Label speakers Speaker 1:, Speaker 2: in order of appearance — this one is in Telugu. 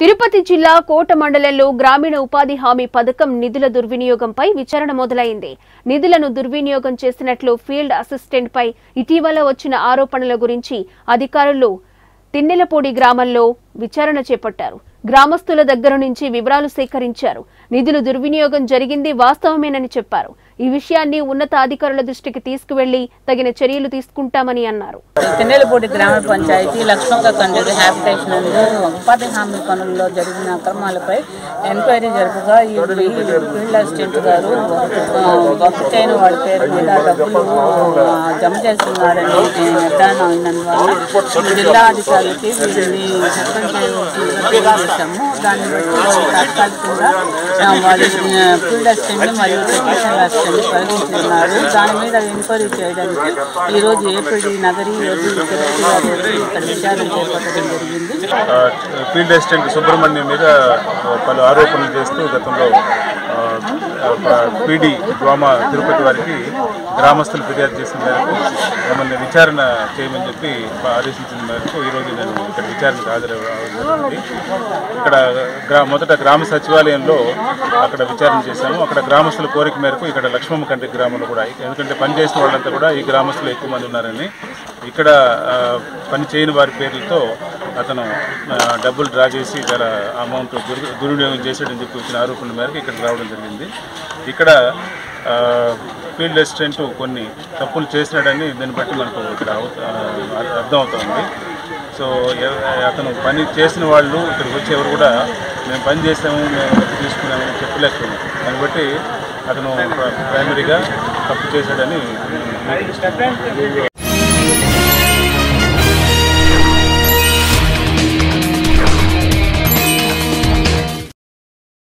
Speaker 1: తిరుపతి జిల్లా కోట మండలంలో గ్రామీణ ఉపాధి హామీ పథకం నిధుల దుర్వినియోగంపై విచారణ మొదలైంది నిధులను దుర్వినియోగం చేసినట్లు ఫీల్డ్ అసిస్టెంట్ పై ఇటీవల వచ్చిన ఆరోపణల గురించి అధికారులు తిన్నెలపూడి గ్రామంలో విచారణ చేపట్టారు గ్రామస్తుల దగ్గర నుంచి వివరాలు సేకరించారు నిధులు దుర్వినియోగం జరిగింది వాస్తవమేనని చెప్పారు ఈ విషయాన్ని ఉన్నతాధికారుల దృష్టికి తీసుకువెళ్లి తగిన చర్యలు తీసుకుంటామని అన్నారు
Speaker 2: తెన్నేలపూడి గ్రామ పంచాయతీ లక్ష్మక్క కండ్రి హ్యాబిటేషన్ నందు ఉపాధి హామీ పనుల్లో జరిగిన అక్రమాలపై ఎంక్వైరీ జరుపుగా ఈ ఈ ఫీల్డ్ అసిస్టెంట్ గారు ఆ, వర్క్ చేయని వాళ్ళ పేరు మీద డబ్బులు ఆ, జమ చేస్తున్నారని నిర్ధారణ అయినందువల్ల జిల్లా అధికారులకి వీరిని సస్పెండ్ చేయవలసిందిగా తెలియజేశాము దాన్ని బట్టి వాళ్ళు తాత్కాలికంగా ఆ, వాళ్ళు ఫీల్డ్ అసిస్టెంట్ మరియు టెక్నీషియన్ అసిస్టెంట్ తొలగించున్నారు దాని మీద ఎంక్వైరీ చేయడానికి ఈరోజు ఏపీడీ నగరి ఏపీ తిరుపతి గారు వచ్చి ఇక్కడ విచారణ చేపట్టడం జరిగింది
Speaker 3: ఆ, ఫీల్డ్ అసిస్టెంట్ సుబ్రహ్మణ్యం మీద ఆ, పలు ఆరోపణలు చేస్తూ గతంలో పీడి డ్రామా తిరుపతి వారికి గ్రామస్తులు ఫిర్యాదు చేసిన మేరకు మమ్మల్ని విచారణ చేయమని చెప్పి ఆదేశించిన మేరకు ఈరోజు నేను ఇక్కడ విచారణకు హాజరవుతుంది ఇక్కడ గ్రా మొదట గ్రామ సచివాలయంలో అక్కడ విచారణ చేశాము అక్కడ గ్రామస్తుల కోరిక మేరకు ఇక్కడ లక్ష్మమ్మ కంటి గ్రామంలో కూడా ఎందుకంటే పని చేసిన వాళ్ళంతా కూడా ఈ గ్రామస్తులు ఎక్కువ మంది ఉన్నారని ఇక్కడ ఆ, పని చేయని వారి పేర్లతో అతను ఆ, డబ్బులు డ్రా చేసి గల అమౌంట్ దుర్ దుర్వినియోగం చేశాడని చెప్పి వచ్చిన ఆరోపణల మేరకు ఇక్కడ రావడం జరిగింది ఇక్కడ ఆ, ఫీల్డ్ అసిస్టెంట్ కొన్ని తప్పులు చేసినాడని దీన్ని బట్టి మనకు ఇక్కడ అవ- ఆ, అర్థమవుతోంది సో ఎ- అతను పని చేసిన వాళ్ళు ఇక్కడికి వచ్చి ఎవరు కూడా మేము పని చేసాము మేము డబ్బు తీసుకున్నామని చెప్పలేకపోయింది దాన్ని బట్టి అతను ప్ర- ప్రైమరీగా తప్పు చేశాడని